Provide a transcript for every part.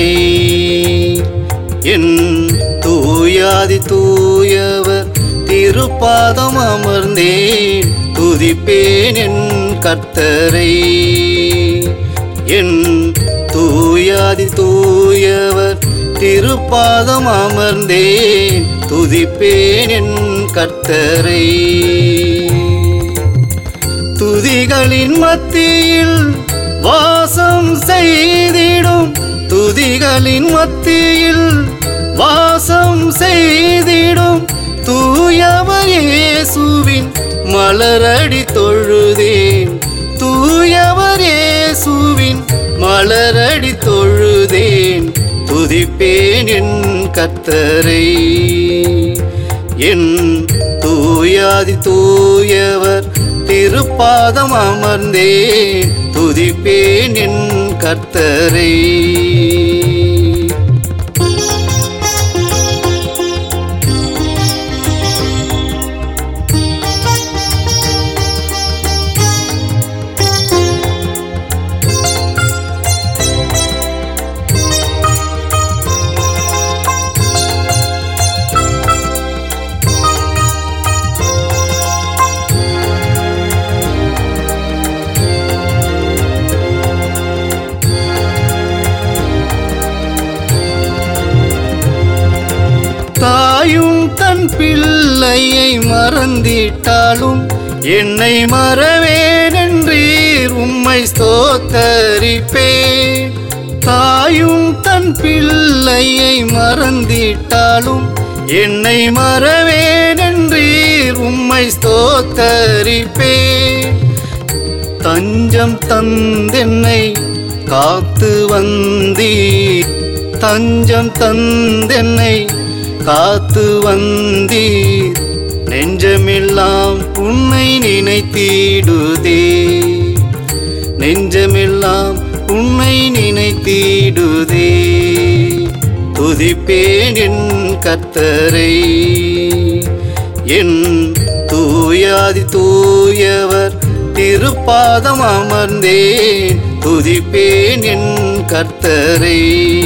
என் தூயாதி தூயவர் திருப்பாதம் அமர்ந்தேன் துதிப்பேன் என் கர்த்தரை என் தூயாதி தூயவர் திருப்பாதம் அமர்ந்தேன் துதிப்பேன் என் கர்த்தரை துதிகளின் மத்தியில் வாசம் செய்திடும் துதிகளின் மத்தியில் வாசம் செய்திடும் தூயவர் இயேசுவின் மலரடி தொழுதேன் தூயவர் இயேசுவின் மலரடி தொழுதேன் துதிப்பேன் என் கர்த்தரை என் தூயாதி தூயவர் திருப்பாதம் அமர்ந்தேன் துதிப்பேன் என் கர்த்தரை தாயும் தன் பிள்ளையை மறந்திட்டாலும் என்னை மறவேன் என்றீர் உம்மை ஸ்தோத்தரிப்பேன் தாயும் தன் பிள்ளையை மறந்திட்டாலும் என்னை மறவேன் என்றீர் உம்மை ஸ்தோத்தரிப்பேன் தஞ்சம் தந்தென்னை காத்து வந்தீர் தஞ்சம் தந்தென்னை காத்து வந்தீர் நெஞ்சமெல்லாம் உன்னை நினைத்திடுதே நெஞ்சமெல்லாம் உன்னை நினைத்திடுதே துதிப்பேன் என் கர்த்தரை என் தூயாதி தூயவர் திருப்பாதம் அமர்ந்தேன் துதிப்பேன் என் கர்த்தரை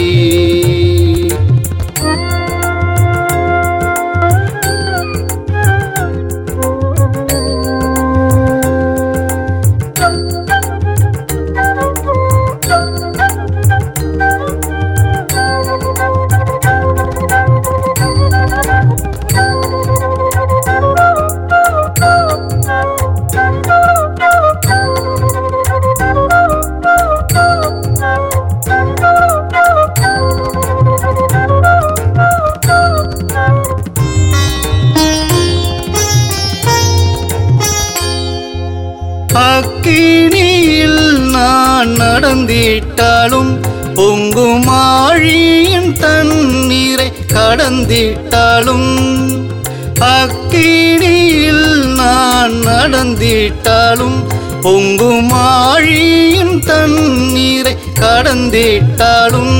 அக்கினியில் நான் நடந்திட்டாலும் பொங்கும் ஆழியின் தண்ணீரை கடந்திட்டாலும் அக்கினியில் நான் நடந்திட்டாலும் பொங்கும் ஆழியின் தண்ணீரை கடந்திட்டாலும்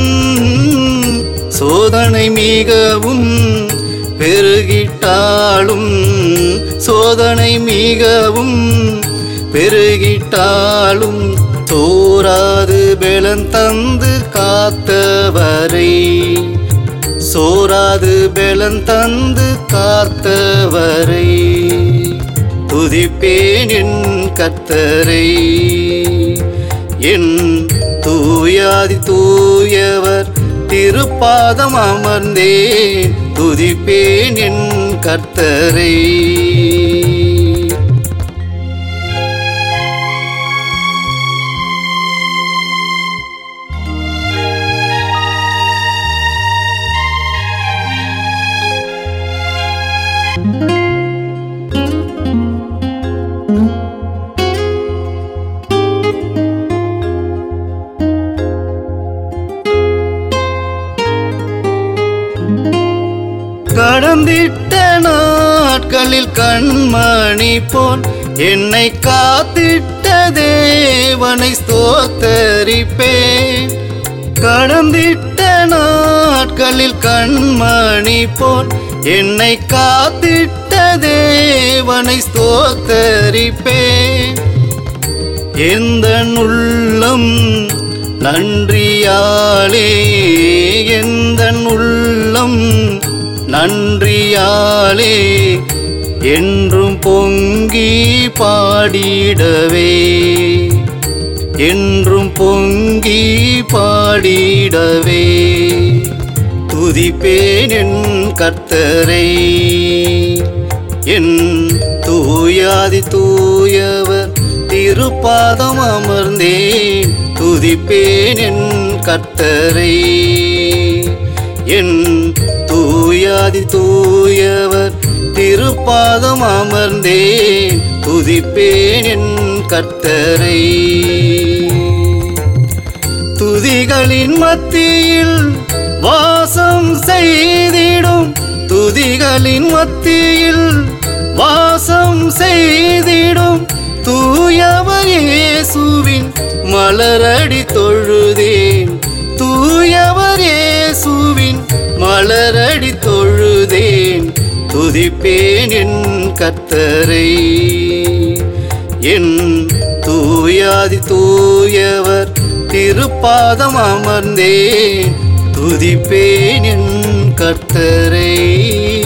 சோதனை மிகவும் பெருகிட்டாலும் சோதனை மிகவும் பெருகிட்டாலும் சோராது பெலன் தந்து காத்தவரை சோராது பெலன் தந்து காத்தவரை துதிப்பேன் என் கர்த்தரை என் தூயாதி தூயவர் திருப்பாதம் அமர்ந்தேன் துதிப்பேன் என் கர்த்தரை கடந்திட்ட நாட்களில் கண்மணி போல் என்னை காத்திட்ட தேவனை ஸ்தோத்தரிப்பேன் கடந்திட்ட நாட்களில் கண்மணி போல் என்னை காத்திட்ட தேவனை ஸ்தோத்தரிப்பேன் எந்த உள்ளம் நன்றியாலே உள்ளம் நன்றியாலே என்றும் பொங்கி பாடிடவே என்றும் பொங்கி பாடிடவே துதிப்பேன் என் கர்த்தரை என் தூயாதி தூயவர் திருப்பாதம் அமர்ந்தேன் துதிப்பேன் என் கர்த்தரை என் தூயாதி தூயவர் திருப்பாதம் அமர்ந்தேன் துதிப்பேன் என் கர்த்தரை துதிகளின் மத்தியில் வாசம் செய்திடும் துதிகளின் மத்தியில் வாசம் செய்திடும் தூயவர் இயேசுவின் மலரடி தொழுதேன் தூயவர் இயேசுவின் மலரடி தொழுதேன் துதிப்பேன் என் கர்த்தரை என் தூயாதி தூயவர் திருப்பாதம் அமர்ந்தேன் துதிப்பேன் என் கர்த்தரை